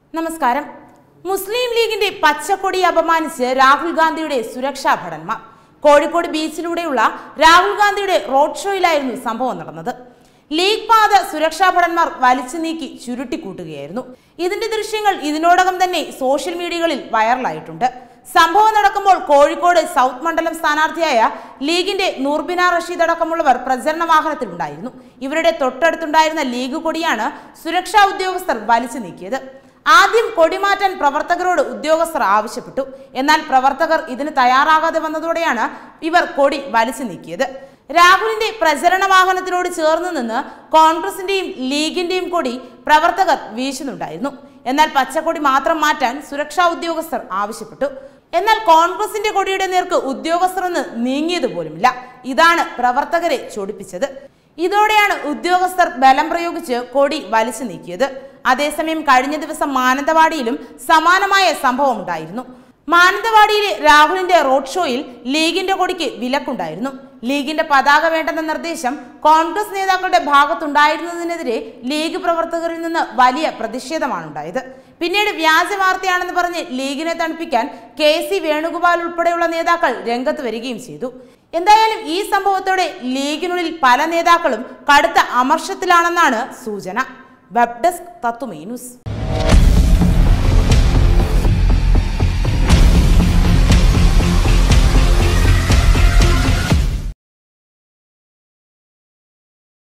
നമസ്കാരം മുസ്ലിം ലീഗിന്റെ പച്ചക്കൊടി അപമാനിച്ച് രാഹുൽ ഗാന്ധിയുടെ സുരക്ഷാ ഭടന്മാർ കോഴിക്കോട് ബീച്ചിലൂടെയുള്ള രാഹുൽ ഗാന്ധിയുടെ റോഡ് ഷോയിലായിരുന്നു സംഭവം നടന്നത് ലീഗ് പാത സുരക്ഷാ ഭടന്മാർ വലിച്ചു നീക്കി ചുരുട്ടിക്കൂട്ടുകയായിരുന്നു ഇതിന്റെ ദൃശ്യങ്ങൾ ഇതിനോടകം തന്നെ സോഷ്യൽ മീഡിയകളിൽ വൈറലായിട്ടുണ്ട് സംഭവം നടക്കുമ്പോൾ കോഴിക്കോട് സൗത്ത് മണ്ഡലം സ്ഥാനാർത്ഥിയായ ലീഗിന്റെ നൂർബിന റഷീദ് അടക്കമുള്ളവർ പ്രചരണ വാഹനത്തിലുണ്ടായിരുന്നു ഇവരുടെ തൊട്ടടുത്തുണ്ടായിരുന്ന ലീഗ് കൊടിയാണ് സുരക്ഷാ ഉദ്യോഗസ്ഥർ വലിച്ചു നീക്കിയത് ആദ്യം കൊടിമാറ്റാൻ പ്രവർത്തകരോട് ഉദ്യോഗസ്ഥർ ആവശ്യപ്പെട്ടു എന്നാൽ പ്രവർത്തകർ ഇതിന് തയ്യാറാകാതെ വന്നതോടെയാണ് ഇവർ കൊടി വലിച്ചു നീക്കിയത് രാഹുലിന്റെ പ്രചരണ വാഹനത്തിനോട് ചേർന്ന് നിന്ന് കോൺഗ്രസിന്റെയും ലീഗിന്റെയും കൊടി പ്രവർത്തകർ വീശുന്നുണ്ടായിരുന്നു എന്നാൽ പച്ചക്കൊടി മാത്രം മാറ്റാൻ സുരക്ഷാ ഉദ്യോഗസ്ഥർ ആവശ്യപ്പെട്ടു എന്നാൽ കോൺഗ്രസിന്റെ കൊടിയുടെ നേർക്ക് ഉദ്യോഗസ്ഥർ ഒന്ന് നീങ്ങിയത് പോലുമില്ല ഇതാണ് പ്രവർത്തകരെ ചൊടിപ്പിച്ചത് ഇതോടെയാണ് ഉദ്യോഗസ്ഥർ ബലം പ്രയോഗിച്ച് കൊടി വലിച്ചു നീക്കിയത് അതേസമയം കഴിഞ്ഞ ദിവസം മാനന്തവാടിയിലും സമാനമായ സംഭവം ഉണ്ടായിരുന്നു മാനന്തവാടിയിലെ രാഹുലിന്റെ റോഡ് ഷോയിൽ ലീഗിന്റെ കൊടിക്ക് വിലക്കുണ്ടായിരുന്നു ലീഗിന്റെ പതാക വേണ്ടെന്ന നിർദ്ദേശം കോൺഗ്രസ് നേതാക്കളുടെ ഭാഗത്തുണ്ടായിരുന്നതിനെതിരെ ലീഗ് പ്രവർത്തകരിൽ നിന്ന് വലിയ പ്രതിഷേധമാണ് ഉണ്ടായത് പിന്നീട് വ്യാജ വാർത്തയാണെന്ന് പറഞ്ഞ് ലീഗിനെ തണുപ്പിക്കാൻ കെ സി വേണുഗോപാൽ ഉൾപ്പെടെയുള്ള നേതാക്കൾ രംഗത്ത് വരികയും ചെയ്തു എന്തായാലും ഈ സംഭവത്തോടെ ലീഗിനുള്ളിൽ പല നേതാക്കളും കടുത്ത അമർഷത്തിലാണെന്നാണ് സൂചന വെബ് ഡെസ്ക് തത്തുമീ ന്യൂസ്